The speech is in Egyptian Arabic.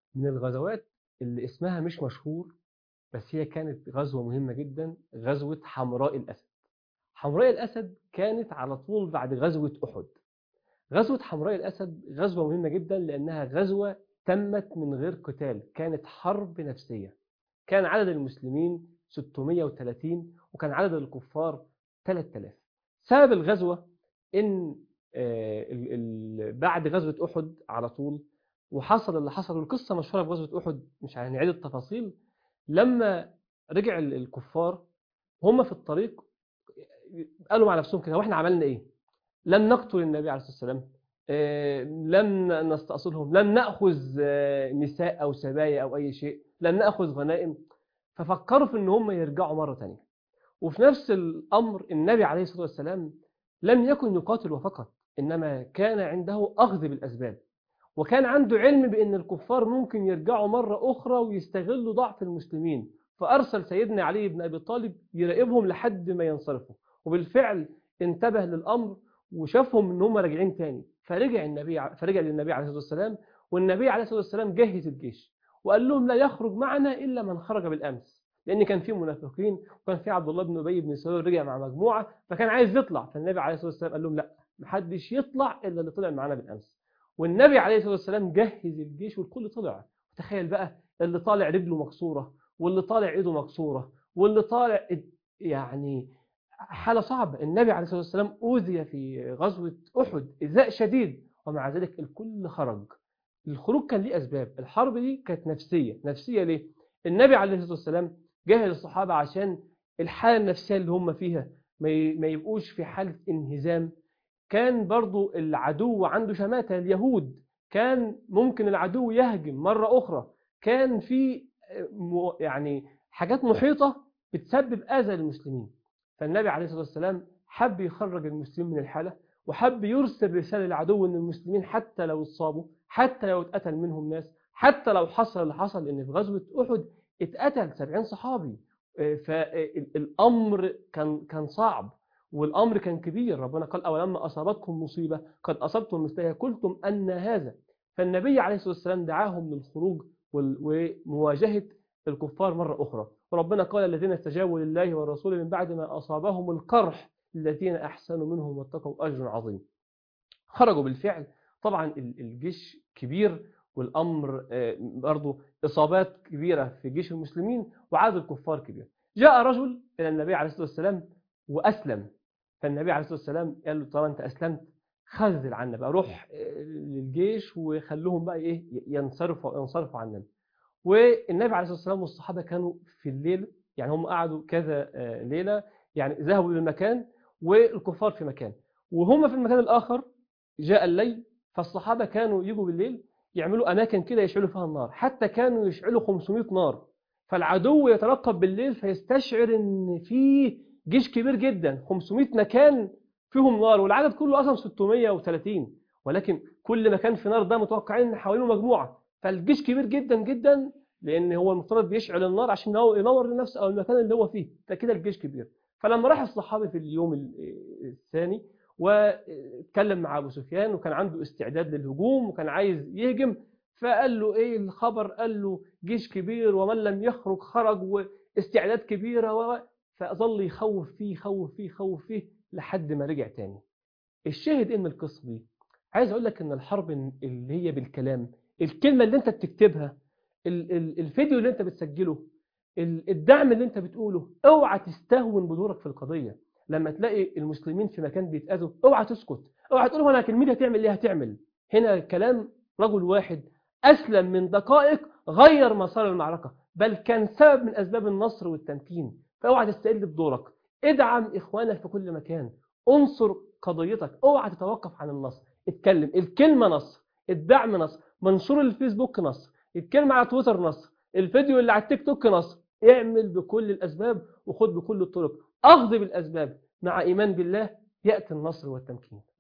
من الغزوات اللي اسمها مش مشهور بس هي كانت غزوة مهمة جدا غزوة حمراء الأسد حمراء الأسد كانت على طول بعد غزوة أحد غزوة حمراء الأسد غزوة مهمة جدا لأنها غزوة تمت من غير قتال كانت حرب نفسية كان عدد المسلمين 630 وكان عدد الكفار 3000 سبب الغزوة إن آه، ال- ال- بعد غزوة أحد على طول وحصل اللي حصل والقصة مشهورة في غزوة أحد مش هنعيد التفاصيل لما رجع ال- الكفار هم في الطريق قالوا مع نفسهم كده واحنا عملنا ايه لم نقتل النبي عليه الصلاة والسلام آه، لم نستأصلهم لم نأخذ آه، نساء أو سبايا أو أي شيء لم نأخذ غنائم ففكروا في ان هم يرجعوا مرة تانية وفي نفس الأمر النبي عليه الصلاة والسلام لم يكن يقاتل فقط إنما كان عنده أخذ بالأسباب وكان عنده علم بأن الكفار ممكن يرجعوا مرة أخرى ويستغلوا ضعف المسلمين فأرسل سيدنا علي بن أبي طالب يراقبهم لحد ما ينصرفوا وبالفعل انتبه للأمر وشافهم ان هم راجعين تاني فرجع النبي ع- فرجع للنبي عليه الصلاة والسلام والنبي عليه الصلاة والسلام جهز الجيش وقال لهم لا يخرج معنا إلا من خرج بالأمس لأن كان في منافقين وكان في عبد الله بن أبي بن سلول رجع مع مجموعة فكان عايز يطلع فالنبي عليه الصلاة والسلام قال لهم لا محدش يطلع إلا اللي طلع معانا بالأمس والنبي عليه الصلاة والسلام جهز الجيش والكل طلع تخيل بقى اللي طالع رجله مكسورة واللي طالع ايده مكسورة واللي طالع يعني حالة صعبة النبي عليه الصلاة والسلام أوذي في غزوة أحد إيذاء شديد ومع ذلك الكل خرج الخروج كان ليه أسباب الحرب دي كانت نفسية نفسية ليه؟ النبي عليه الصلاة والسلام جهز الصحابة عشان الحالة النفسية اللي هم فيها ما ي- ما يبقوش في حالة انهزام كان برضو العدو عنده شماتة اليهود كان ممكن العدو يهجم مرة أخرى كان في آه، م- يعني حاجات محيطة بتسبب أذى للمسلمين فالنبي عليه الصلاة والسلام حب يخرج المسلمين من الحالة وحب يرسل رسالة للعدو أن المسلمين حتى لو اتصابوا حتى لو اتقتل منهم ناس حتى لو حصل اللي حصل ان في غزوة أحد اتقتل 70 صحابي فالأمر كان كان صعب والأمر كان كبير ربنا قال أولما أصابتكم مصيبة قد أصبتم مثلها قلتم أن هذا فالنبي عليه الصلاة والسلام دعاهم للخروج وال- ومواجهة الكفار مرة أخرى وربنا قال الذين استجابوا لله والرسول من بعد ما أصابهم القرح الذين أحسنوا منهم واتقوا أجر عظيم خرجوا بالفعل طبعا ال- الجيش كبير والأمر آه، برضو إصابات كبيرة في جيش المسلمين وعدد الكفار كبير جاء رجل إلى النبي عليه الصلاة والسلام وأسلم فالنبي عليه الصلاة والسلام قال له طالما أنت أسلمت خذل عنا بقى روح آه، للجيش وخلوهم بقى إيه ينصرفوا ينصرفوا عننا والنبي عليه الصلاة والسلام والصحابة كانوا في الليل يعني هم قعدوا كذا آه، ليلة يعني ذهبوا إلى مكان والكفار في مكان وهم في المكان الآخر جاء الليل فالصحابة كانوا يجوا بالليل يعملوا أماكن كده يشعلوا فيها النار حتى كانوا يشعلوا 500 نار فالعدو يترقب بالليل فيستشعر ان في جيش كبير جدا 500 مكان فيهم نار والعدد كله اصلا 630 ولكن كل مكان في نار ده متوقعين ان حواليه مجموعه فالجيش كبير جدا جدا لان هو المفترض بيشعل النار عشان هو ينور لنفسه او المكان اللي هو فيه فكده الجيش كبير فلما راح الصحابي في اليوم ال- الثاني واتكلم مع ابو سفيان وكان عنده استعداد للهجوم وكان عايز يهجم فقال له ايه الخبر قال له جيش كبير ومن لم يخرج خرج واستعداد كبيره و... فظل يخوف فيه يخوف فيه يخوف فيه لحد ما رجع تاني الشاهد ايه من القصه دي عايز اقول لك ان الحرب اللي هي بالكلام الكلمه اللي انت بتكتبها ال- ال- الفيديو اللي انت بتسجله ال- الدعم اللي انت بتقوله اوعى تستهون بدورك في القضيه لما تلاقي المسلمين في مكان بيتاذوا اوعى تسكت اوعى تقول هو انا كلمتي هتعمل ايه هتعمل هنا كلام رجل واحد اسلم من دقائق غير مسار المعركه بل كان سبب من اسباب النصر والتمكين فاوعى تستقل بدورك ادعم اخوانك في كل مكان انصر قضيتك اوعى تتوقف عن النصر اتكلم الكلمه نصر الدعم نصر منشور الفيسبوك نصر الكلمه على تويتر نصر الفيديو اللي على التيك توك نصر اعمل بكل الاسباب وخد بكل الطرق اخذ بالاسباب مع ايمان بالله ياتي النصر والتمكين